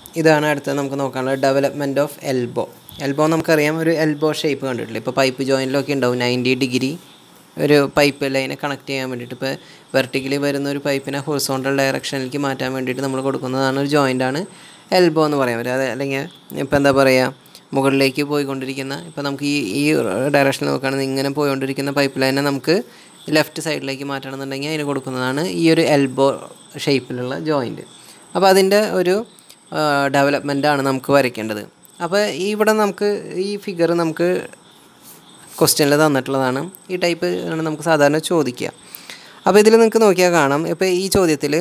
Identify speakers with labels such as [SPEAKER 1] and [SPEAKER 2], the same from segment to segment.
[SPEAKER 1] ഇതാണ് അടുത്ത നമുക്ക് നോക്കാനുള്ളത് ഡെവലപ്മെൻറ്റ് ഓഫ് എൽബോ എൽബോ നമുക്കറിയാം ഒരു എൽബോ ഷേപ്പ് കണ്ടിട്ടില്ല ഇപ്പോൾ പൈപ്പ് ജോയിൻറ്റിലൊക്കെ ഉണ്ടാവും നയൻറ്റി ഡിഗ്രി ഒരു പൈപ്പ് ലൈനെ കണക്ട് ചെയ്യാൻ വേണ്ടിയിട്ട് ഇപ്പോൾ വെർട്ടിക്കലി വരുന്ന ഒരു പൈപ്പിനെ ഹൊറിസോണ്ടൽ ഡയറക്ഷനിലേക്ക് മാറ്റാൻ വേണ്ടിയിട്ട് നമ്മൾ കൊടുക്കുന്നതാണ് ഒരു ജോയിൻ്റാണ് എൽബോ എന്ന് പറയാൻ പറ്റും അത് അല്ലെങ്കിൽ ഇപ്പോൾ എന്താ പറയുക മുകളിലേക്ക് പോയിക്കൊണ്ടിരിക്കുന്ന ഇപ്പോൾ നമുക്ക് ഈ ഈ ഡയറക്ഷനിൽ നോക്കുകയാണെങ്കിൽ ഇങ്ങനെ പോയിക്കൊണ്ടിരിക്കുന്ന പൈപ്പ് ലൈനെ നമുക്ക് ലെഫ്റ്റ് സൈഡിലേക്ക് മാറ്റണമെന്നുണ്ടെങ്കിൽ അതിന് കൊടുക്കുന്നതാണ് ഈ ഒരു എൽബോ ഷേപ്പിലുള്ള ജോയിൻറ്റ് അപ്പോൾ അതിൻ്റെ ഒരു ഡെവലപ്മെൻറ്റാണ് നമുക്ക് വരയ്ക്കേണ്ടത് അപ്പോൾ ഇവിടെ നമുക്ക് ഈ ഫിഗർ നമുക്ക് ക്വസ്റ്റ്യനിൽ തന്നിട്ടുള്ളതാണ് ഈ ടൈപ്പ് ആണ് നമുക്ക് സാധാരണ ചോദിക്കുക അപ്പോൾ ഇതിൽ നിങ്ങൾക്ക് നോക്കിയാൽ കാണാം ഇപ്പോൾ ഈ ചോദ്യത്തിൽ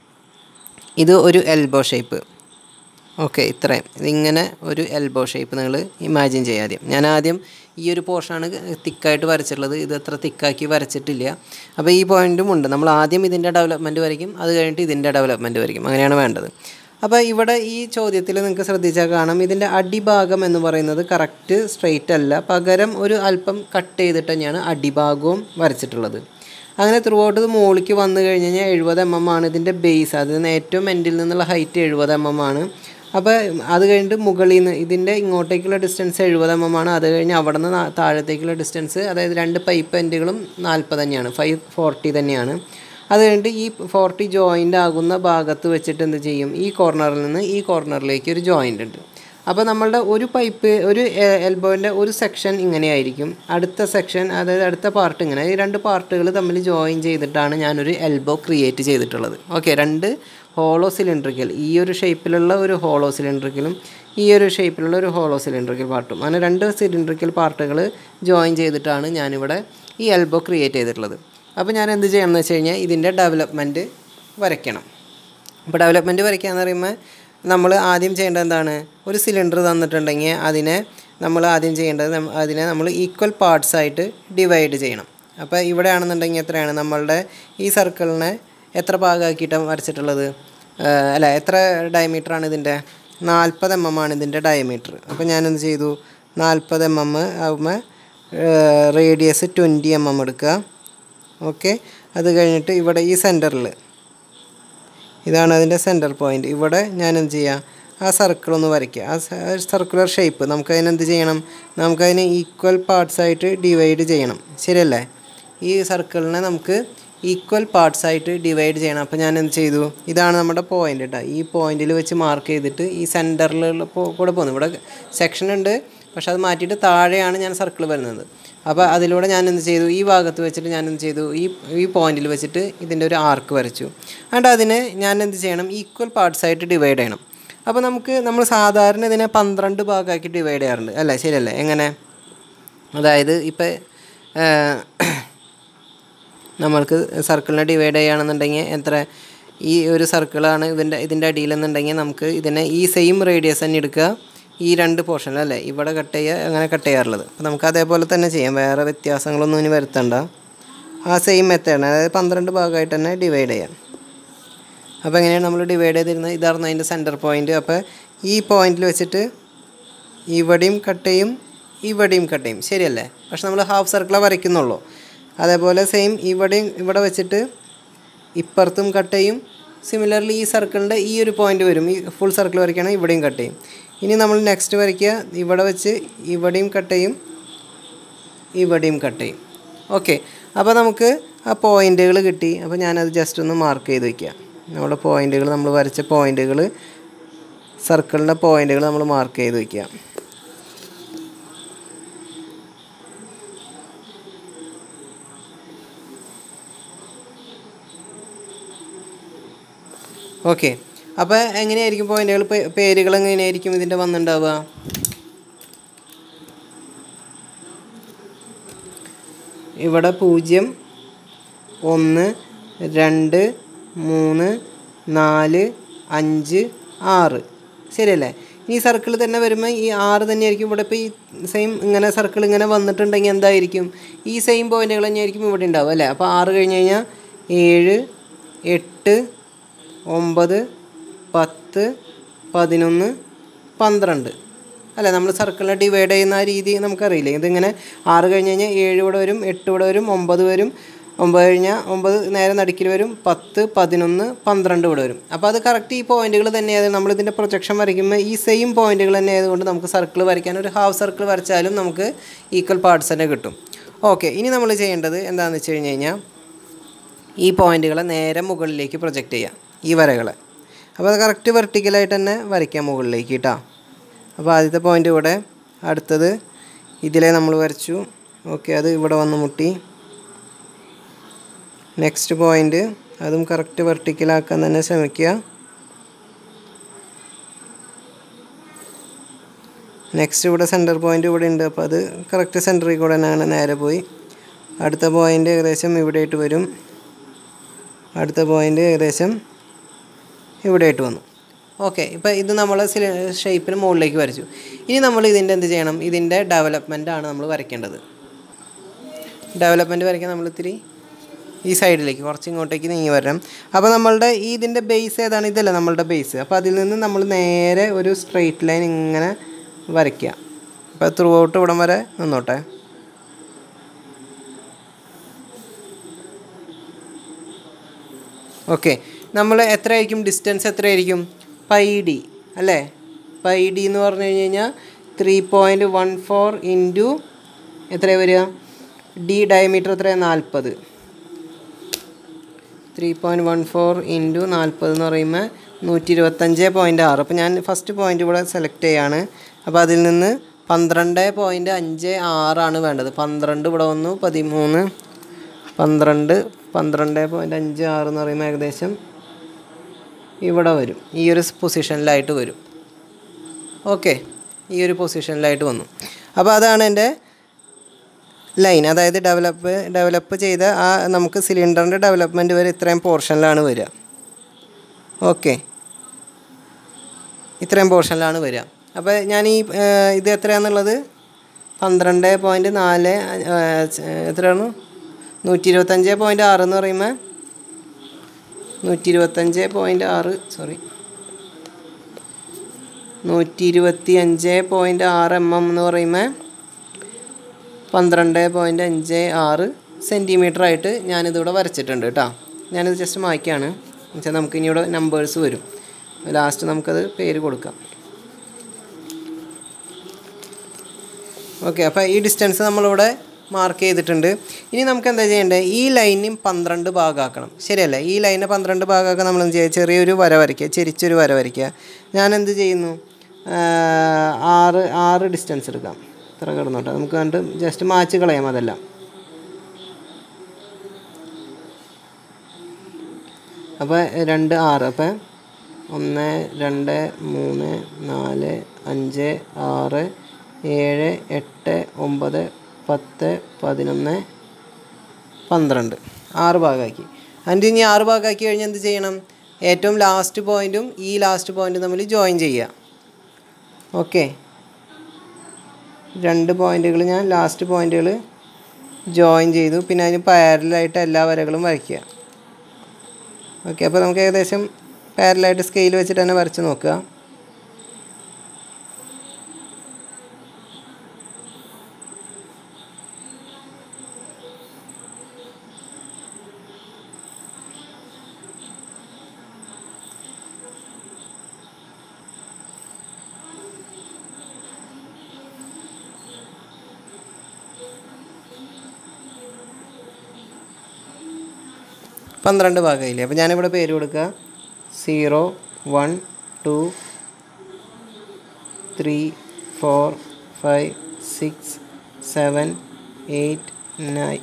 [SPEAKER 1] ഇത് ഒരു എൽബോ ഷേപ്പ് ഓക്കെ ഇത്രയും ഇതിങ്ങനെ ഒരു എൽബോ ഷേപ്പ് നിങ്ങൾ ഇമാജിൻ ചെയ്യുക ആദ്യം ഞാൻ ആദ്യം ഈ ഒരു പോർഷനാണ് തിക്കായിട്ട് വരച്ചിട്ടുള്ളത് ഇത് അത്ര തിക്കാക്കി വരച്ചിട്ടില്ല അപ്പോൾ ഈ പോയിൻറ്റും ഉണ്ട് നമ്മൾ ആദ്യം ഇതിൻ്റെ ഡെവലപ്മെൻറ്റ് വരയ്ക്കും അത് കഴിഞ്ഞിട്ട് ഇതിൻ്റെ ഡെവലപ്മെൻറ്റ് വരയ്ക്കും അങ്ങനെയാണ് വേണ്ടത് അപ്പോൾ ഇവിടെ ഈ ചോദ്യത്തിൽ നിങ്ങൾക്ക് ശ്രദ്ധിച്ചാൽ കാണാം ഇതിൻ്റെ അടിഭാഗം എന്ന് പറയുന്നത് കറക്റ്റ് സ്ട്രെയിറ്റ് അല്ല പകരം ഒരു അല്പം കട്ട് ചെയ്തിട്ട് തന്നെയാണ് അടിഭാഗവും വരച്ചിട്ടുള്ളത് അങ്ങനെ ത്രൂ ഔട്ട് ഇത് മുകളിലേക്ക് വന്നു കഴിഞ്ഞ് കഴിഞ്ഞാൽ എഴുപത് എം എം ആണ് ഇതിൻ്റെ ബേസ് അതിൽ നിന്ന് ഏറ്റവും എൻഡിൽ നിന്നുള്ള ഹൈറ്റ് എഴുപത് എം എം ആണ് അപ്പോൾ അത് കഴിഞ്ഞിട്ട് മുകളിൽ നിന്ന് ഇതിൻ്റെ ഇങ്ങോട്ടേക്കുള്ള ഡിസ്റ്റൻസ് എഴുപത് എം എം ആണ് അത് കഴിഞ്ഞ് അവിടെ നിന്ന് താഴത്തേക്കുള്ള ഡിസ്റ്റൻസ് അതായത് രണ്ട് പൈപ്പ് എൻഡുകളും നാൽപ്പത് തന്നെയാണ് ഫൈവ് ഫോർട്ടി തന്നെയാണ് അത് കഴിഞ്ഞിട്ട് ഈ ഫോർട്ടി ജോയിൻ്റ് ആകുന്ന ഭാഗത്ത് വെച്ചിട്ട് എന്ത് ചെയ്യും ഈ കോർണറിൽ നിന്ന് ഈ കോർണറിലേക്ക് ഒരു ജോയിൻ്റ് ഉണ്ട് അപ്പോൾ നമ്മളുടെ ഒരു പൈപ്പ് ഒരു എൽബോൻ്റെ ഒരു സെക്ഷൻ ഇങ്ങനെയായിരിക്കും അടുത്ത സെക്ഷൻ അതായത് അടുത്ത പാർട്ട് ഇങ്ങനെ ഈ രണ്ട് പാർട്ടുകൾ തമ്മിൽ ജോയിൻ ചെയ്തിട്ടാണ് ഞാനൊരു എൽബോ ക്രിയേറ്റ് ചെയ്തിട്ടുള്ളത് ഓക്കെ രണ്ട് ഹോളോ സിലിണ്ടറിക്കൽ ഈ ഒരു ഷേപ്പിലുള്ള ഒരു ഹോളോ സിലിണ്ടറിക്കലും ഈ ഒരു ഷേപ്പിലുള്ള ഒരു ഹോളോ സിലിണ്ടറിക്കൽ പാർട്ടും അങ്ങനെ രണ്ട് സിലിണ്ടറിക്കൽ പാർട്ടുകൾ ജോയിൻ ചെയ്തിട്ടാണ് ഞാനിവിടെ ഈ എൽബോ ക്രിയേറ്റ് ചെയ്തിട്ടുള്ളത് അപ്പോൾ ഞാൻ എന്ത് ചെയ്യണം എന്ന് വെച്ച് കഴിഞ്ഞാൽ ഇതിൻ്റെ ഡെവലപ്മെൻറ്റ് വരയ്ക്കണം അപ്പോൾ ഡെവലപ്മെൻറ്റ് വരയ്ക്കുക എന്ന് പറയുമ്പോൾ നമ്മൾ ആദ്യം ചെയ്യേണ്ടത് എന്താണ് ഒരു സിലിണ്ടർ തന്നിട്ടുണ്ടെങ്കിൽ അതിനെ നമ്മൾ ആദ്യം ചെയ്യേണ്ടത് നം- അതിനെ നമ്മൾ ഈക്വൽ പാർട്സ് ആയിട്ട് ഡിവൈഡ് ചെയ്യണം അപ്പോൾ ഇവിടെ ആണെന്നുണ്ടെങ്കിൽ എത്രയാണ് നമ്മളുടെ ഈ സർക്കിളിനെ എത്ര ഭാഗമാക്കിയിട്ടാണ് വരച്ചിട്ടുള്ളത് ഏഹ് അല്ല എത്ര ഡയമീറ്ററാണ് ഇതിൻ്റെ നാൽപ്പത് എം എം ആണ് ഇതിൻ്റെ ഡയമീറ്റർ അപ്പോൾ ഞാനെന്ത് ചെയ്തു നാൽപ്പത് എം എം ആകുമ്പോൾ റേഡിയസ് ട്വൻറ്റി എം എം എടുക്കുക ഓക്കെ അത് കഴിഞ്ഞിട്ട് ഇവിടെ ഈ സെൻറ്ററിൽ ഇതാണ് അതിൻ്റെ സെൻറ്റർ പോയിൻ്റ് ഇവിടെ ഞാൻ എന്ത് ചെയ്യുക ആ സർക്കിൾ ഒന്ന് വരയ്ക്കുക ആ സർക്കുലർ ഷേപ്പ് നമുക്കതിന് എന്ത് ചെയ്യണം നമുക്കതിന് ഈക്വൽ പാർട്സ് ആയിട്ട് ഡിവൈഡ് ചെയ്യണം ശരിയല്ലേ ഈ സർക്കിളിനെ നമുക്ക് ഈക്വൽ പാർട്സ് ആയിട്ട് ഡിവൈഡ് ചെയ്യണം അപ്പോൾ ഞാൻ എന്ത് ചെയ്തു ഇതാണ് നമ്മുടെ പോയിൻ്റ് കേട്ടോ ഈ പോയിന്റിൽ വെച്ച് മാർക്ക് ചെയ്തിട്ട് ഈ സെൻറ്ററിലുള്ള കൂടെ പോകുന്നു ഇവിടെ സെക്ഷൻ ഉണ്ട് പക്ഷെ അത് മാറ്റിയിട്ട് താഴെയാണ് ഞാൻ സർക്കിൾ വരുന്നത് അപ്പോൾ അതിലൂടെ ഞാൻ എന്ത് ചെയ്തു ഈ ഭാഗത്ത് വെച്ചിട്ട് ഞാൻ എന്ത് ചെയ്തു ഈ ഈ പോയിന്റിൽ വെച്ചിട്ട് ഇതിൻ്റെ ഒരു ആർക്ക് വരച്ചു എന്നിട്ട് അതിനെ ഞാൻ എന്ത് ചെയ്യണം ഈക്വൽ പാർട്സ് ആയിട്ട് ഡിവൈഡ് ചെയ്യണം അപ്പോൾ നമുക്ക് നമ്മൾ സാധാരണ ഇതിനെ പന്ത്രണ്ട് ഭാഗമാക്കി ഡിവൈഡ് ചെയ്യാറുണ്ട് അല്ലേ ശരിയല്ലേ എങ്ങനെ അതായത് ഇപ്പം നമ്മൾക്ക് സർക്കിളിനെ ഡിവൈഡ് ചെയ്യുകയാണെന്നുണ്ടെങ്കിൽ എത്ര ഈ ഒരു സർക്കിളാണ് ഇതിൻ്റെ ഇതിൻ്റെ അടിയിലെന്നുണ്ടെങ്കിൽ നമുക്ക് ഇതിനെ ഈ സെയിം റേഡിയസ് തന്നെ എടുക്കുക ഈ രണ്ട് പോർഷൻ അല്ലേ ഇവിടെ കട്ട് ചെയ്യുക അങ്ങനെ കട്ട് ചെയ്യാറുള്ളത് അപ്പോൾ നമുക്ക് അതേപോലെ തന്നെ ചെയ്യാം വേറെ വ്യത്യാസങ്ങളൊന്നും ഇനി വരുത്തണ്ട ആ സെയിം മെത്തേഡാണ് അതായത് പന്ത്രണ്ട് ഭാഗമായിട്ട് തന്നെ ഡിവൈഡ് ചെയ്യാം അപ്പോൾ എങ്ങനെയാണ് നമ്മൾ ഡിവൈഡ് ചെയ്തിരുന്നത് ഇതായിരുന്നു അതിൻ്റെ സെൻറ്റർ പോയിൻ്റ് അപ്പോൾ ഈ പോയിന്റിൽ വെച്ചിട്ട് ഇവിടെയും കട്ട് ചെയ്യും ഇവിടെയും കട്ട് ചെയ്യും ശരിയല്ലേ പക്ഷെ നമ്മൾ ഹാഫ് സർക്കിളെ വരയ്ക്കുന്നുള്ളൂ അതേപോലെ സെയിം ഇവിടെയും ഇവിടെ വെച്ചിട്ട് ഇപ്പുറത്തും കട്ട് ചെയ്യും സിമിലർലി ഈ സർക്കിളിൻ്റെ ഈ ഒരു പോയിന്റ് വരും ഈ ഫുൾ സർക്കിൾ വരയ്ക്കുകയാണെങ്കിൽ ഇവിടെയും കട്ട് ചെയ്യും ഇനി നമ്മൾ നെക്സ്റ്റ് വരയ്ക്കുക ഇവിടെ വെച്ച് ഇവിടെയും കട്ട് ചെയ്യും ഇവിടെയും കട്ട് ചെയ്യും ഓക്കെ അപ്പോൾ നമുക്ക് ആ പോയിന്റുകൾ കിട്ടി അപ്പോൾ ഞാനത് ജസ്റ്റ് ഒന്ന് മാർക്ക് ചെയ്ത് വയ്ക്കുക നമ്മുടെ പോയിന്റുകൾ നമ്മൾ വരച്ച പോയിന്റുകൾ സർക്കിളിൻ്റെ പോയിന്റുകൾ നമ്മൾ മാർക്ക് ചെയ്ത് വയ്ക്കുക ഓക്കെ അപ്പോൾ എങ്ങനെയായിരിക്കും പോയിന്റുകൾ പേരുകൾ എങ്ങനെയായിരിക്കും ഇതിൻ്റെ വന്നിട്ടുണ്ടാവുക ഇവിടെ പൂജ്യം ഒന്ന് രണ്ട് മൂന്ന് നാല് അഞ്ച് ആറ് ശരിയല്ലേ ഈ സർക്കിൾ തന്നെ വരുമ്പോൾ ഈ ആറ് തന്നെയായിരിക്കും ഇവിടെ ഇപ്പോൾ ഈ സെയിം ഇങ്ങനെ സർക്കിൾ ഇങ്ങനെ വന്നിട്ടുണ്ടെങ്കിൽ എന്തായിരിക്കും ഈ സെയിം പോയിന്റുകൾ തന്നെയായിരിക്കും ഇവിടെ ഉണ്ടാവുക അല്ലേ അപ്പോൾ ആറ് കഴിഞ്ഞ് കഴിഞ്ഞാൽ ഏഴ് എട്ട് ഒമ്പത് പത്ത് പതിനൊന്ന് പന്ത്രണ്ട് അല്ല നമ്മൾ സർക്കിളിനെ ഡിവൈഡ് ചെയ്യുന്ന ആ രീതി നമുക്കറിയില്ലേ ഇതിങ്ങനെ ആറ് കഴിഞ്ഞ് കഴിഞ്ഞാൽ ഏഴ് ഇവിടെ വരും എട്ട് ഇവിടെ വരും ഒമ്പത് വരും ഒമ്പത് കഴിഞ്ഞാൽ ഒമ്പത് നേരെ നടുക്കിൽ വരും പത്ത് പതിനൊന്ന് പന്ത്രണ്ട് ഇവിടെ വരും അപ്പോൾ അത് കറക്റ്റ് ഈ പോയിന്റുകൾ തന്നെയായത് നമ്മളിതിൻ്റെ പ്രൊജക്ഷൻ വരയ്ക്കുമ്പോൾ ഈ സെയിം പോയിന്റുകൾ തന്നെ ആയതുകൊണ്ട് നമുക്ക് സർക്കിൾ വരയ്ക്കാൻ ഒരു ഹാഫ് സർക്കിൾ വരച്ചാലും നമുക്ക് ഈക്വൽ പാർട്സ് തന്നെ കിട്ടും ഓക്കെ ഇനി നമ്മൾ ചെയ്യേണ്ടത് എന്താണെന്ന് വെച്ച് കഴിഞ്ഞ് കഴിഞ്ഞാൽ ഈ പോയിന്റുകളെ നേരെ മുകളിലേക്ക് പ്രൊജക്റ്റ് ചെയ്യാം ഈ വരകളെ അപ്പോൾ അത് കറക്റ്റ് വെർട്ടിക്കലായിട്ട് തന്നെ വരയ്ക്കാം മുകളിലേക്ക് കേട്ടോ അപ്പോൾ ആദ്യത്തെ പോയിന്റ് ഇവിടെ അടുത്തത് ഇതിലെ നമ്മൾ വരച്ചു ഓക്കെ അത് ഇവിടെ വന്ന് മുട്ടി നെക്സ്റ്റ് പോയിന്റ് അതും കറക്റ്റ് വെർട്ടിക്കലാക്കാൻ തന്നെ ശ്രമിക്കുക നെക്സ്റ്റ് ഇവിടെ സെൻറ്റർ പോയിന്റ് ഇവിടെ ഉണ്ട് അപ്പോൾ അത് കറക്റ്റ് സെൻറ്ററിൽ കൂടെ തന്നെയാണ് നേരെ പോയി അടുത്ത പോയിന്റ് ഏകദേശം ഇവിടെയായിട്ട് വരും അടുത്ത പോയിന്റ് ഏകദേശം ഇവിടെയായിട്ട് വന്നു ഓക്കെ ഇപ്പോൾ ഇത് നമ്മൾ ഷേപ്പിന് മുകളിലേക്ക് വരച്ചു ഇനി നമ്മൾ ഇതിൻ്റെ എന്ത് ചെയ്യണം ഇതിൻ്റെ ഡെവലപ്മെൻ്റ് ആണ് നമ്മൾ വരയ്ക്കേണ്ടത് ഡെവലപ്മെൻറ്റ് വരയ്ക്കാൻ നമ്മൾ ഇത്തിരി ഈ സൈഡിലേക്ക് കുറച്ച് ഇങ്ങോട്ടേക്ക് നീങ്ങി വരണം അപ്പോൾ നമ്മളുടെ ഈ ഇതിൻ്റെ ബേസ് ഏതാണ് ഇതല്ല നമ്മളുടെ ബേസ് അപ്പോൾ അതിൽ നിന്ന് നമ്മൾ നേരെ ഒരു സ്ട്രെയിറ്റ് ലൈൻ ഇങ്ങനെ വരയ്ക്കുക അപ്പോൾ ത്രൂ ഔട്ട് ഇവിടം വരെ നിന്നോട്ടെ ഓക്കെ നമ്മൾ എത്രയായിരിക്കും ഡിസ്റ്റൻസ് എത്രയായിരിക്കും പൈ ഡി അല്ലേ പൈ ഡി എന്ന് പറഞ്ഞു കഴിഞ്ഞ് കഴിഞ്ഞാൽ three point one four into എത്രയാണ് വരിക ഡി ഡയമീറ്റർ എത്രയാണ് നാൽപ്പത് three point one four into നാൽപ്പത് എന്ന് പറയുമ്പോൾ നൂറ്റി ഇരുപത്തഞ്ച് പോയിൻറ്റ് ആറ് അപ്പോൾ ഞാൻ ഫസ്റ്റ് പോയിൻ്റ് ഇവിടെ സെലക്ട് ചെയ്യാണ് അപ്പോൾ അതിൽ നിന്ന് പന്ത്രണ്ട് പോയിൻറ്റ് അഞ്ച് ആറാണ് വേണ്ടത് പന്ത്രണ്ട് ഇവിടെ വന്നു പതിമൂന്ന് പന്ത്രണ്ട് പന്ത്രണ്ട് പോയിൻറ്റ് അഞ്ച് ആറ് എന്ന് പറയുമ്പോൾ ഏകദേശം ഇവിടെ വരും ഈ ഒരു പൊസിഷനിലായിട്ട് വരും ഓക്കെ ഈ ഒരു പൊസിഷനിലായിട്ട് വന്നു അപ്പോൾ അതാണ് എൻ്റെ ലൈൻ അതായത് ഡെവലപ്പ് ഡെവലപ്പ് ചെയ്ത ആ നമുക്ക് സിലിണ്ടറിൻ്റെ ഡെവലപ്മെൻറ്റ് വരെ ഇത്രയും പോർഷനിലാണ് വരിക ഓക്കെ ഇത്രയും പോർഷനിലാണ് വരിക അപ്പോൾ ഞാൻ ഈ ഏഹ്, ഇത് എത്രയാണെന്നുള്ളത് പന്ത്രണ്ട് പോയിൻറ്റ് നാല് ഏഹ്, എത്രയാണ് നൂറ്റി ഇരുപത്തഞ്ച് പോയിൻറ്റ് ആറ് എന്ന് പറയുമ്പോൾ നൂറ്റി ഇരുപത്തഞ്ച് പോയിൻറ്റ് ആറ് സോറി നൂറ്റി ഇരുപത്തി അഞ്ച് പോയിൻറ്റ് ആറ് എം എം എന്ന് പറയുമ്പോൾ പന്ത്രണ്ട് പോയിൻറ്റ് അഞ്ച് ആറ് സെൻറ്റിമീറ്റർ ആയിട്ട് ഞാനിതിവിടെ വരച്ചിട്ടുണ്ട് കേട്ടോ ഞാനിത് ജസ്റ്റ് മായ്ക്കാണ് എന്നുവെച്ചാൽ നമുക്ക് ഇനി ഇവിടെ നമ്പേഴ്സ് വരും ലാസ്റ്റ് നമുക്കത് പേര് കൊടുക്കാം ഓക്കെ അപ്പോൾ ഈ ഡിസ്റ്റൻസ് നമ്മളിവിടെ മാർക്ക് ചെയ്തിട്ടുണ്ട് ഇനി നമുക്ക് എന്താ ചെയ്യേണ്ടത് ഈ ലൈനും പന്ത്രണ്ട് ഭാഗമാക്കണം ശരിയല്ലേ ഈ ലൈനെ പന്ത്രണ്ട് ഭാഗമാക്കാൻ നമ്മൾ എന്ത് ചെയ്യുക ചെറിയൊരു വര വരയ്ക്കുക ചെരിച്ചൊരു വര വരയ്ക്കുക ഞാൻ എന്ത് ചെയ്യുന്നു ആ, ആറ് ആറ് ഡിസ്റ്റൻസ് എടുക്കാം ഇത്ര കിടന്നോട്ടെ നമുക്ക് കണ്ട് ജസ്റ്റ് മാച്ച് കളയാം അതെല്ലാം അപ്പോൾ രണ്ട് ആറ് അപ്പോൾ ഒന്ന് രണ്ട് മൂന്ന് നാല് അഞ്ച് ആറ് ഏഴ് എട്ട് ഒമ്പത് പത്ത് പതിനൊന്ന് പന്ത്രണ്ട് ആറ് ഭാഗമാക്കി അതിൻ്റെ ഇനി ആറ് ഭാഗമാക്കി കഴിഞ്ഞാൽ എന്ത് ചെയ്യണം ഏറ്റവും ലാസ്റ്റ് പോയിൻറ്റും ഈ ലാസ്റ്റ് പോയിൻറ്റും തമ്മിൽ ജോയിൻ ചെയ്യുക ഓക്കെ രണ്ട് പോയിൻറ്റുകൾ ഞാൻ ലാസ്റ്റ് പോയിൻറ്റുകൾ ജോയിൻ ചെയ്തു പിന്നെ അതിന് പാരലായിട്ട് എല്ലാ വരകളും വരയ്ക്കുക ഓക്കെ അപ്പോൾ നമുക്ക് ഏകദേശം പാരലായിട്ട് സ്കെയിൽ വെച്ചിട്ട് തന്നെ വരച്ച് നോക്കുക പന്ത്രണ്ട് ഭാഗമായില്ലേ അപ്പോൾ ഞാനിവിടെ പേര് കൊടുക്കുക zero one two three four five six seven eight nine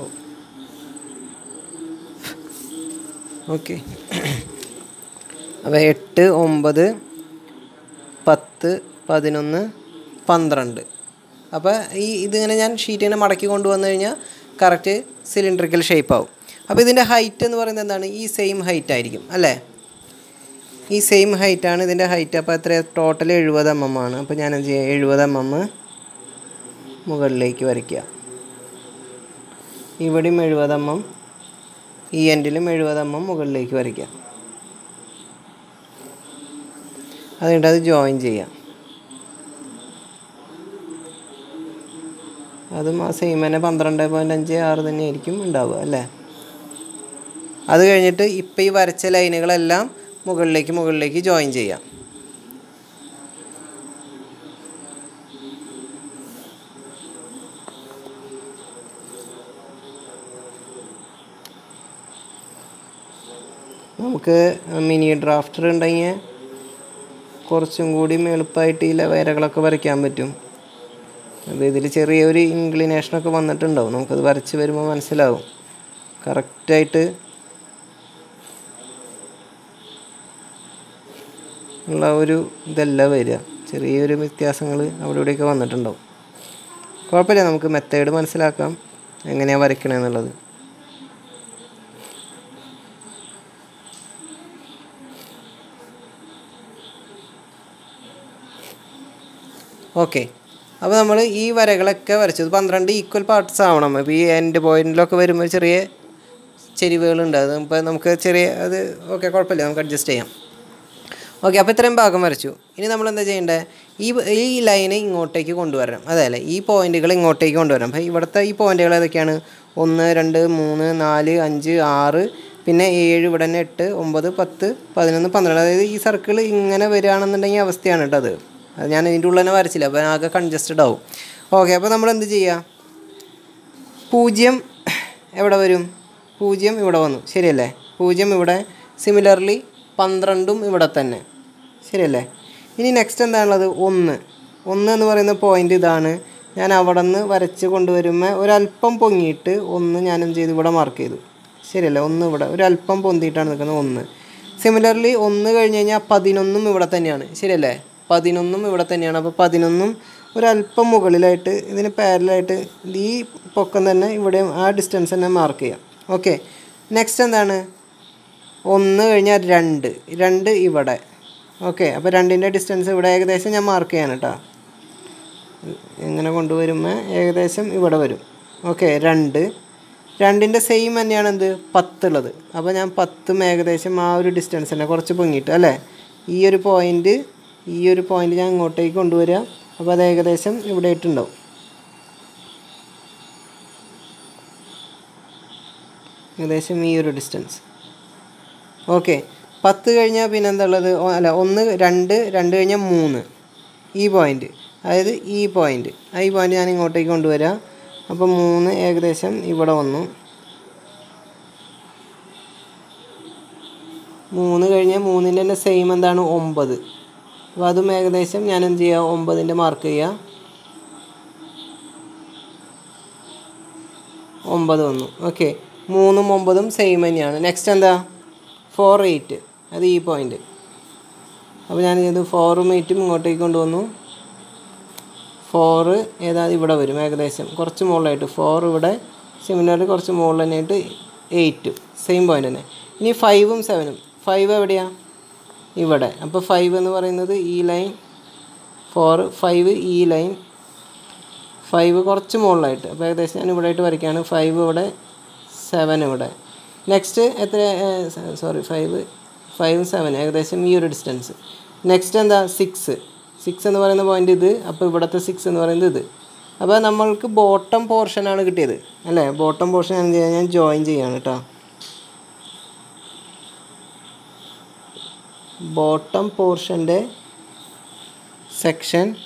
[SPEAKER 1] okay അപ്പോൾ എട്ട് ഒമ്പത് പത്ത് പതിനൊന്ന് പന്ത്രണ്ട് അപ്പോൾ ഈ ഇതിങ്ങനെ ഞാൻ ഷീറ്റിനെ മടക്കി കൊണ്ടുവന്നു കഴിഞ്ഞാൽ കറക്റ്റ് സിലിണ്ടറിക്കൽ ഷേപ്പ് ആവും അപ്പോൾ ഇതിൻ്റെ ഹൈറ്റ് എന്ന് പറയുന്നത് എന്താണ് ഈ സെയിം ഹൈറ്റ് ആയിരിക്കും അല്ലേ ഈ സെയിം ഹൈറ്റാണ് ഇതിൻ്റെ ഹൈറ്റ് അപ്പോൾ എത്ര ടോട്ടൽ എഴുപത് എം എം ആണ് അപ്പോൾ ഞാൻ എന്ത് ചെയ്യാം എഴുപത് എം എം മുകളിലേക്ക് വരയ്ക്കുക ഇവിടെയും എഴുപത് എം എം ഈ എൻഡിലും എഴുപത് എം എം മുകളിലേക്ക് വരയ്ക്കുക അതുകൊണ്ട് അത് ജോയിൻ ചെയ്യാം അതും ആ സെയിം തന്നെ പന്ത്രണ്ട് പോയിൻറ്റ് അഞ്ച് ആറ് തന്നെ ആയിരിക്കും ഉണ്ടാവുക അല്ലേ അത് കഴിഞ്ഞിട്ട് ഇപ്പോൾ ഈ വരച്ച ലൈനുകളെല്ലാം മുകളിലേക്ക് മുകളിലേക്ക് ജോയിൻ ചെയ്യാം നമുക്ക് മിനി ഡ്രാഫ്റ്റർ ഉണ്ടെങ്കിൽ കുറച്ചും കൂടി എളുപ്പമായിട്ട് ഈ വരകളൊക്കെ വരയ്ക്കാൻ പറ്റും അപ്പോൾ ഇതിൽ ചെറിയൊരു ഇൻക്ലിനേഷനൊക്കെ വന്നിട്ടുണ്ടാവും നമുക്കത് വരച്ച് വരുമ്പോൾ മനസ്സിലാവും കറക്റ്റായിട്ട് ഉള്ള ഒരു ഇതല്ല വരിക ചെറിയൊരു വ്യത്യാസങ്ങൾ അവിടെ ഇവിടെയൊക്കെ വന്നിട്ടുണ്ടാവും കുഴപ്പമില്ല നമുക്ക് മെത്തേഡ് മനസ്സിലാക്കാം എങ്ങനെയാണ് വരയ്ക്കണമെന്നുള്ളത് ഓക്കെ അപ്പോൾ നമ്മൾ ഈ വരകളൊക്കെ വരച്ചത് പന്ത്രണ്ട് ഈക്വൽ പാർട്സ് ആവണം ഇപ്പോൾ ഈ എൻഡ് പോയിന്റിലൊക്കെ വരുമ്പോൾ ചെറിയ ചെരിവുകളുണ്ട് അത് ഇപ്പോൾ നമുക്ക് ചെറിയ അത് ഓക്കെ കുഴപ്പമില്ല നമുക്ക് അഡ്ജസ്റ്റ് ചെയ്യാം ഓക്കെ അപ്പോൾ ഇത്രയും ഭാഗം വരച്ചു ഇനി നമ്മൾ എന്താ ചെയ്യേണ്ടത് ഈ ഈ ലൈന് ഇങ്ങോട്ടേക്ക് കൊണ്ടുവരണം അതല്ലേ ഈ പോയിന്റുകൾ ഇങ്ങോട്ടേക്ക് കൊണ്ടുവരണം അപ്പോൾ ഇവിടുത്തെ ഈ പോയിന്റുകൾ ഏതൊക്കെയാണ് ഒന്ന് രണ്ട് മൂന്ന് നാല് അഞ്ച് ആറ് പിന്നെ ഏഴ് ഇവിടെ തന്നെ എട്ട് ഒമ്പത് പത്ത് പതിനൊന്ന് പന്ത്രണ്ട് അതായത് ഈ സർക്കിൾ ഇങ്ങനെ വരികയാണെന്നുണ്ടെങ്കിൽ അവസ്ഥയാണ് കേട്ടോ അത് അത് ഞാൻ ഇതിൻ്റെ ഉള്ളിൽ തന്നെ വരച്ചില്ല അപ്പോൾ ആകെ കൺജസ്റ്റഡ് ആവും ഓക്കെ അപ്പോൾ നമ്മൾ എന്ത് ചെയ്യുക പൂജ്യം എവിടെ വരും പൂജ്യം ഇവിടെ വന്നു ശരിയല്ലേ പൂജ്യം ഇവിടെ സിമിലർലി പന്ത്രണ്ടും ഇവിടെ തന്നെ ശരിയല്ലേ ഇനി നെക്സ്റ്റ് എന്താണുള്ളത് ഒന്ന് ഒന്ന് എന്ന് പറയുന്ന പോയിന്റ് ഇതാണ് ഞാൻ അവിടെ നിന്ന് വരച്ച് കൊണ്ടുവരുമ്പോൾ ഒരല്പം പൊങ്ങിയിട്ട് ഒന്ന് ഞാൻ എന്ത് ചെയ്തു ഇവിടെ മാർക്ക് ചെയ്തു ശരിയല്ലേ ഒന്ന് ഇവിടെ ഒരല്പം പൊന്തിയിട്ടാണ് നിൽക്കുന്നത് ഒന്ന് സിമിലർലി ഒന്ന് കഴിഞ്ഞ് കഴിഞ്ഞാൽ പതിനൊന്നും ഇവിടെ തന്നെയാണ് ശരിയല്ലേ പതിനൊന്നും ഇവിടെ തന്നെയാണ് അപ്പോൾ പതിനൊന്നും ഒരല്പം മുകളിലായിട്ട് ഇതിന് പാരലായിട്ട് ഈ പൊക്കം തന്നെ ഇവിടെ ആ ഡിസ്റ്റൻസ് തന്നെ മാർക്ക് ചെയ്യാം ഓക്കെ നെക്സ്റ്റ് എന്താണ് ഒന്ന് കഴിഞ്ഞാൽ രണ്ട് രണ്ട് ഇവിടെ ഓക്കെ അപ്പോൾ രണ്ടിൻ്റെ ഡിസ്റ്റൻസ് ഇവിടെ ഏകദേശം ഞാൻ മാർക്ക് ചെയ്യാണ് കേട്ടോ ഇങ്ങനെ കൊണ്ടുവരുമ്പോൾ ഏകദേശം ഇവിടെ വരും ഓക്കെ രണ്ട് രണ്ടിൻ്റെ സെയിം തന്നെയാണ് എന്ത് പത്തുള്ളത് അപ്പോൾ ഞാൻ പത്തും ഏകദേശം ആ ഒരു ഡിസ്റ്റൻസ് തന്നെ കുറച്ച് പൊങ്ങിയിട്ട് അല്ലേ ഈ ഒരു പോയിൻ്റ് ഈ ഒരു പോയിൻ്റ് ഞാൻ ഇങ്ങോട്ടേക്ക് കൊണ്ടുവരിക അപ്പോൾ അത് ഏകദേശം ഇവിടെ ഇട്ടുണ്ടാവും ഏകദേശം ഈ ഒരു ഡിസ്റ്റൻസ് ഓക്കെ പത്ത് കഴിഞ്ഞാൽ പിന്നെ എന്താ ഉള്ളത് ഓ, അല്ല ഒന്ന് രണ്ട് രണ്ട് കഴിഞ്ഞാൽ മൂന്ന് ഈ പോയിൻ്റ് അതായത് ഈ പോയിൻ്റ് ആ ഈ പോയിൻ്റ് ഞാൻ ഇങ്ങോട്ടേക്ക് കൊണ്ടുവരാം അപ്പോൾ മൂന്ന് ഏകദേശം ഇവിടെ വന്നു മൂന്ന് കഴിഞ്ഞാൽ മൂന്നിൻ്റെ തന്നെ സെയിം എന്താണ് ഒമ്പത് അപ്പോൾ അതും ഏകദേശം ഞാൻ എന്ത് ചെയ്യുക ഒമ്പതിൻ്റെ മാർക്ക് ചെയ്യുക ഒമ്പത് വന്നു ഓക്കെ മൂന്നും ഒമ്പതും സെയിം തന്നെയാണ് നെക്സ്റ്റ് എന്താ ഫോർ എയ്റ്റ് അത് ഈ പോയിൻ്റ് അപ്പോൾ ഞാൻ ചെയ്തു ഫോറും എയ്റ്റും ഇങ്ങോട്ടേക്ക് കൊണ്ടുവന്നു ഫോറ് ഏതാ ഇവിടെ വരും ഏകദേശം കുറച്ച് മുകളിലായിട്ട് ഫോർ ഇവിടെ സിമിലർ കുറച്ച് മുകളിൽ തന്നെയായിട്ട് എയ്റ്റും സെയിം പോയിൻ്റ് തന്നെ ഇനി ഫൈവും സെവനും ഫൈവ് എവിടെയാണ് ഇവിടെ അപ്പോൾ ഫൈവ് എന്ന് പറയുന്നത് ഈ ലൈൻ ഫോർ ഫൈവ് ഈ ലൈൻ ഫൈവ് കുറച്ച് മുകളിലായിട്ട് അപ്പോൾ ഏകദേശം ഞാൻ ഇവിടെ ആയിട്ട് വരയ്ക്കുകയാണ് ഫൈവ് ഇവിടെ സെവൻ ഇവിടെ നെക്സ്റ്റ് എത്ര സോറി ഫൈവ് ഫൈവും സെവൻ ഏകദേശം ഈ ഒരു ഡിസ്റ്റൻസ് നെക്സ്റ്റ് എന്താ സിക്സ് സിക്സ് എന്ന് പറയുന്ന പോയിന്റ് ഇത് അപ്പോൾ ഇവിടുത്തെ സിക്സ് എന്ന് പറയുന്നത് ഇത് അപ്പോൾ നമ്മൾക്ക് ബോട്ടം പോർഷനാണ് കിട്ടിയത് അല്ലേ ബോട്ടം പോർഷൻ എന്ത് ചെയ്യാൻ ഞാൻ ജോയിൻ ചെയ്യാണ് കേട്ടോ ബോട്ടം പോർഷൻ്റെ സെക്ഷൻ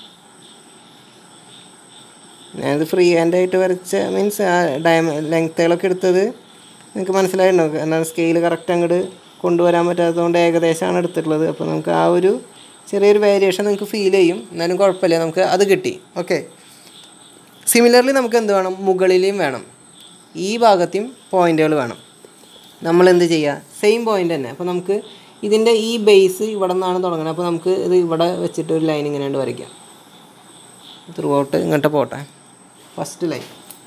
[SPEAKER 1] ഞാനത് ഫ്രീ ഹാൻഡായിട്ട് വരച്ച മീൻസ് ആ ഡയമ ലെങ്ത്തുകളൊക്കെ എടുത്തത് നിങ്ങൾക്ക് മനസ്സിലായിട്ടുണ്ടോ എന്നാൽ സ്കെയിൽ കറക്റ്റ് അങ്ങോട്ട് കൊണ്ടുവരാൻ പറ്റാത്തതുകൊണ്ട് ഏകദേശമാണ് എടുത്തിട്ടുള്ളത് അപ്പോൾ നമുക്ക് ആ ഒരു ചെറിയൊരു വേരിയേഷൻ നിങ്ങൾക്ക് ഫീൽ ചെയ്യും എന്നാലും കുഴപ്പമില്ല നമുക്ക് അത് കിട്ടി ഓക്കെ സിമിലർലി നമുക്ക് എന്ത് വേണം മുകളിലെയും വേണം ഈ ഭാഗത്തെയും പോയിന്റുകൾ വേണം നമ്മൾ എന്ത് ചെയ്യുക സെയിം പോയിന്റ് തന്നെ അപ്പോൾ നമുക്ക് ഇതിൻ്റെ ഈ ബേസ് ഇവിടെ നിന്നാണ് തുടങ്ങുന്നത് അപ്പോൾ നമുക്ക് ഇത് ഇവിടെ വെച്ചിട്ട് ഒരു ലൈൻ ഇങ്ങനെ കൊണ്ട് വരയ്ക്കാം ത്രൂ ഔട്ട് ഇങ്ങോട്ട് പോട്ടെ ഫസ്റ്റ് ലൈൻ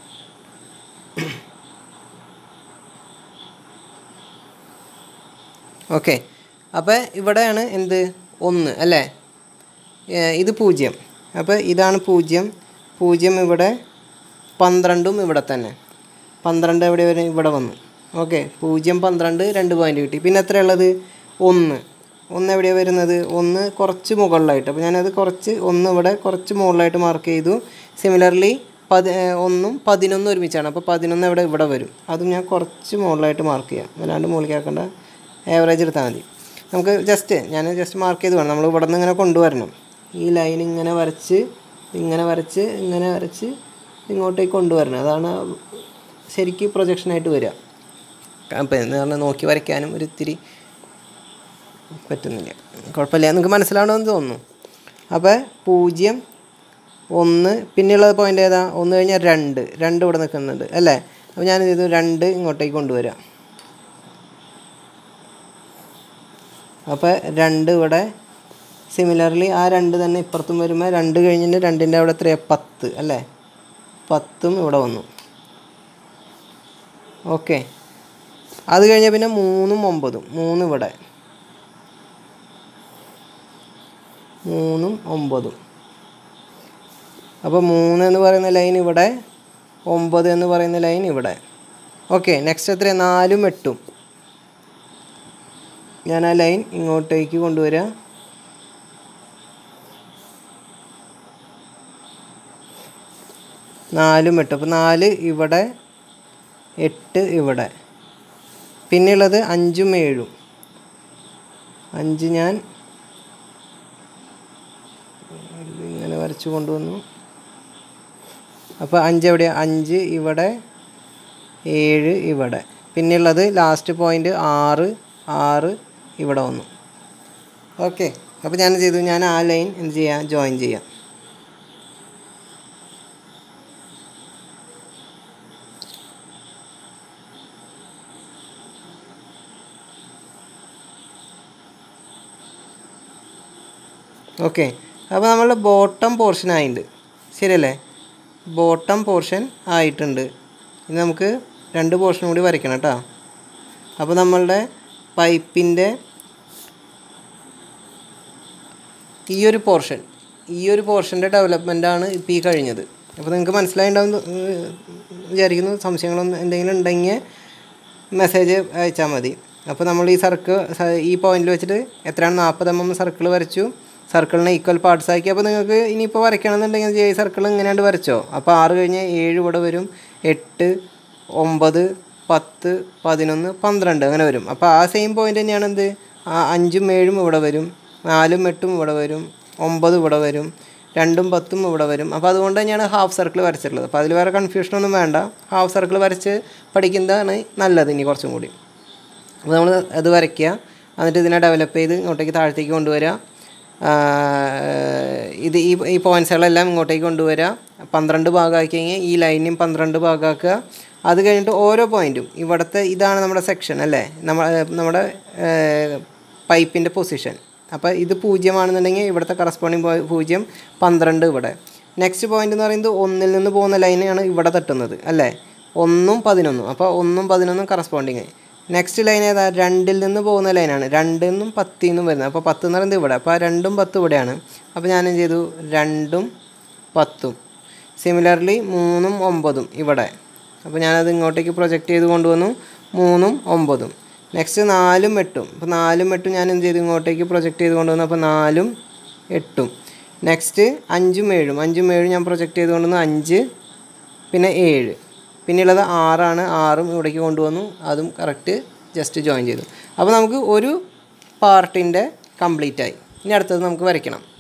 [SPEAKER 1] ഓക്കെ അപ്പോൾ ഇവിടെയാണ് എന്ത് ഒന്ന് അല്ലേ ഏഹ് ഇത് പൂജ്യം അപ്പോൾ ഇതാണ് പൂജ്യം പൂജ്യം ഇവിടെ പന്ത്രണ്ടും ഇവിടെ തന്നെ പന്ത്രണ്ട് എവിടെ വരെ ഇവിടെ വന്നു ഓക്കെ പൂജ്യം പന്ത്രണ്ട് രണ്ട് പോയിൻ്റ് കിട്ടി പിന്നെ എത്രയുള്ളത് ഒന്ന് ഒന്ന് എവിടെയാണ് വരുന്നത് ഒന്ന് കുറച്ച് മുകളിലായിട്ട് അപ്പോൾ ഞാനത് കുറച്ച് ഒന്ന് ഇവിടെ കുറച്ച് മുകളിലായിട്ട് മാർക്ക് ചെയ്തു സിമിലർലി പതി ഏഹ് ഒന്നും പതിനൊന്നും ഒരുമിച്ചാണ് അപ്പോൾ പതിനൊന്ന് ഇവിടെ ഇവിടെ വരും അതും ഞാൻ കുറച്ച് മുകളിലായിട്ട് മാർക്ക് ചെയ്യാം വല്ലാണ്ട് മുകളിലേക്ക് ആക്കേണ്ട ആവറേജ് എടുത്താൽ മതി നമുക്ക് ജസ്റ്റ് ഞാൻ ജസ്റ്റ് മാർക്ക് ചെയ്ത് വേണം നമ്മൾ ഇവിടെ നിന്ന് ഇങ്ങനെ കൊണ്ടുവരണം ഈ ലൈൻ ഇങ്ങനെ വരച്ച് ഇങ്ങനെ വരച്ച് ഇങ്ങനെ വരച്ച് ഇങ്ങോട്ടേക്ക് കൊണ്ടുവരണം അതാണ് ശരിക്കും പ്രൊജക്ഷനായിട്ട് വരിക അപ്പം എന്ന് പറഞ്ഞാൽ നോക്കി വരയ്ക്കാനും ഒരു ഇത്തിരി പറ്റുന്നില്ല കുഴപ്പമില്ല നിങ്ങൾക്ക് മനസ്സിലാവണമെന്ന് തോന്നുന്നു അപ്പോൾ പൂജ്യം ഒന്ന് പിന്നെയുള്ള പോയിൻ്റ് ഏതാ ഒന്ന് കഴിഞ്ഞാൽ രണ്ട് രണ്ട് ഇവിടെ നിൽക്കുന്നുണ്ട് അല്ലേ അപ്പോൾ ഞാൻ ഇത് രണ്ട് ഇങ്ങോട്ടേക്ക് കൊണ്ടുവരാം അപ്പോൾ രണ്ട് ഇവിടെ സിമിലർലി ആ രണ്ട് തന്നെ ഇപ്പുറത്തും വരുമ്പോൾ രണ്ട് കഴിഞ്ഞിട്ട് രണ്ടിൻ്റെ അവിടെ എത്രയാണ് പത്ത് അല്ലേ പത്തും ഇവിടെ വന്നു ഓക്കെ അത് കഴിഞ്ഞാൽ പിന്നെ മൂന്നും ഒമ്പതും മൂന്ന് ഇവിടെ മൂന്നും ഒമ്പതും അപ്പോൾ മൂന്ന് എന്ന് പറയുന്ന ലൈൻ ഇവിടെ ഒമ്പത് എന്ന് പറയുന്ന ലൈൻ ഇവിടെ ഓക്കെ നെക്സ്റ്റ് എത്ര നാലും എട്ടും ഞാൻ ആ ലൈൻ ഇങ്ങോട്ടേക്ക് കൊണ്ടുവരിക നാലും എട്ടും അപ്പോൾ നാല് ഇവിടെ എട്ട് ഇവിടെ പിന്നെയുള്ളത് അഞ്ചും ഏഴും അഞ്ച് ഞാൻ ഇങ്ങനെ വരച്ച് കൊണ്ടുവന്നു അപ്പോൾ അഞ്ച് എവിടെയാണ് അഞ്ച് ഇവിടെ ഏഴ് ഇവിടെ പിന്നെയുള്ളത് ലാസ്റ്റ് പോയിൻ്റ് ആറ് ആറ് ഇവിടെ വന്നു ഓക്കെ അപ്പോൾ ഞാൻ ചെയ്തു ഞാൻ ആ ലൈൻ എന്ത് ചെയ്യാം ജോയിൻ ചെയ്യാം ഓക്കെ അപ്പോൾ നമ്മളുടെ ബോട്ടം പോർഷൻ ആയിട്ടുണ്ട് ശരിയല്ലേ ബോട്ടം പോർഷൻ ആയിട്ടുണ്ട് ഇനി നമുക്ക് രണ്ട് പോർഷൻ കൂടി വരയ്ക്കണം കേട്ടോ അപ്പോൾ നമ്മളുടെ പൈപ്പിൻ്റെ ഈ ഒരു പോർഷൻ ഈ ഒരു പോർഷൻ്റെ ഡെവലപ്മെൻറ്റാണ് ഇപ്പോൾ ഈ കഴിഞ്ഞത് അപ്പോൾ നിങ്ങൾക്ക് മനസ്സിലായിട്ടുണ്ടാവും വിചാരിക്കുന്നു സംശയങ്ങളൊന്നും എന്തെങ്കിലും ഉണ്ടെങ്കിൽ മെസ്സേജ് അയച്ചാൽ മതി അപ്പോൾ നമ്മൾ ഈ സർക്കിൾ ഈ പോയിന്റിൽ വെച്ചിട്ട് എത്രയാണ് നാൽപ്പത് എം എം സർക്കിൾ വരച്ചു സർക്കിളിനെ ഈക്വൽ പാർട്സ് ആക്കി അപ്പോൾ നിങ്ങൾക്ക് ഇനിയിപ്പോൾ വരയ്ക്കണമെന്നുണ്ടെങ്കിൽ ഈ സർക്കിൾ ഇങ്ങനെയാണ്ട് വരച്ചോ അപ്പോൾ ആറ് കഴിഞ്ഞ് ഏഴ് ഇവിടെ വരും എട്ട് ഒമ്പത് പത്ത് പതിനൊന്ന് പന്ത്രണ്ട് അങ്ങനെ വരും അപ്പോൾ ആ സെയിം പോയിന്റ് തന്നെയാണ് എന്ത് ആ അഞ്ചും ഏഴും ഇവിടെ വരും നാലും എട്ടും ഇവിടെ വരും ഒമ്പത് ഇവിടെ വരും രണ്ടും പത്തും ഇവിടെ വരും അപ്പോൾ അതുകൊണ്ട് തന്നെയാണ് ഹാഫ് സർക്കിൾ വരച്ചിട്ടുള്ളത് അപ്പോൾ അതിൽ വേറെ കൺഫ്യൂഷനൊന്നും വേണ്ട ഹാഫ് സർക്കിൾ വരച്ച് പഠിക്കുന്നതാണ് നല്ലത് ഇനി കുറച്ചും കൂടി അപ്പോൾ നമ്മൾ അത് വരയ്ക്കുക എന്നിട്ട് ഇതിനെ ഡെവലപ്പ് ചെയ്ത് ഇങ്ങോട്ടേക്ക് താഴത്തേക്ക് കൊണ്ടുവരിക ഇത് ഈ ഈ പോയിൻറ്റ്സുകളെല്ലാം ഇങ്ങോട്ടേക്ക് കൊണ്ടുവരിക പന്ത്രണ്ട് ഭാഗമാക്കി കഴിഞ്ഞാൽ ഈ ലൈനും പന്ത്രണ്ട് ഭാഗമാക്കുക അത് കഴിഞ്ഞിട്ട് ഓരോ പോയിൻറ്റും ഇവിടുത്തെ ഇതാണ് നമ്മുടെ സെക്ഷൻ അല്ലേ നമ്മ നമ്മുടെ പൈപ്പിൻ്റെ പൊസിഷൻ അപ്പോൾ ഇത് പൂജ്യമാണെന്നുണ്ടെങ്കിൽ ഇവിടുത്തെ കറസ്പോണ്ടിങ് പൂജ്യം പന്ത്രണ്ട് ഇവിടെ നെക്സ്റ്റ് പോയിന്റ് എന്ന് പറയുന്നത് ഒന്നിൽ നിന്ന് പോകുന്ന ലൈനാണ് ഇവിടെ തട്ടുന്നത് അല്ലേ ഒന്നും പതിനൊന്നും അപ്പോൾ ഒന്നും പതിനൊന്നും കറസ്പോണ്ടിങ് നെക്സ്റ്റ് ലൈൻ ഏതാ രണ്ടിൽ നിന്ന് പോകുന്ന ലൈനാണ് രണ്ടിൽ നിന്നും പത്തിൽ നിന്നും വരുന്നത് അപ്പോൾ പത്ത് എന്ന് പറയുന്നത് ഇവിടെ അപ്പോൾ ആ രണ്ടും പത്തും ഇവിടെയാണ് അപ്പോൾ ഞാൻ എന്ത് ചെയ്തു രണ്ടും പത്തും സിമിലർലി മൂന്നും ഒമ്പതും ഇവിടെ അപ്പോൾ ഞാനത് ഇങ്ങോട്ടേക്ക് പ്രൊജക്റ്റ് ചെയ്ത് കൊണ്ടുവന്നു മൂന്നും ഒമ്പതും നെക്സ്റ്റ് നാലും എട്ടും അപ്പോൾ നാലും എട്ടും ഞാൻ എന്ത് ചെയ്തു ഇങ്ങോട്ടേക്ക് പ്രൊജക്റ്റ് ചെയ്ത് കൊണ്ടുവന്നു അപ്പോൾ നാലും എട്ടും നെക്സ്റ്റ് അഞ്ചും ഏഴും അഞ്ചും ഏഴും ഞാൻ പ്രൊജക്റ്റ് ചെയ്ത് കൊണ്ടുവന്നു അഞ്ച് പിന്നെ ഏഴ് പിന്നെയുള്ളത് ആറാണ് ആറും ഇവിടേക്ക് കൊണ്ടുവന്നു അതും കറക്റ്റ് ജസ്റ്റ് ജോയിൻ ചെയ്തു അപ്പോൾ നമുക്ക് ഒരു പാർട്ടിൻ്റെ കംപ്ലീറ്റ് ആയി ഇനി അടുത്തത് നമുക്ക് വരയ്ക്കണം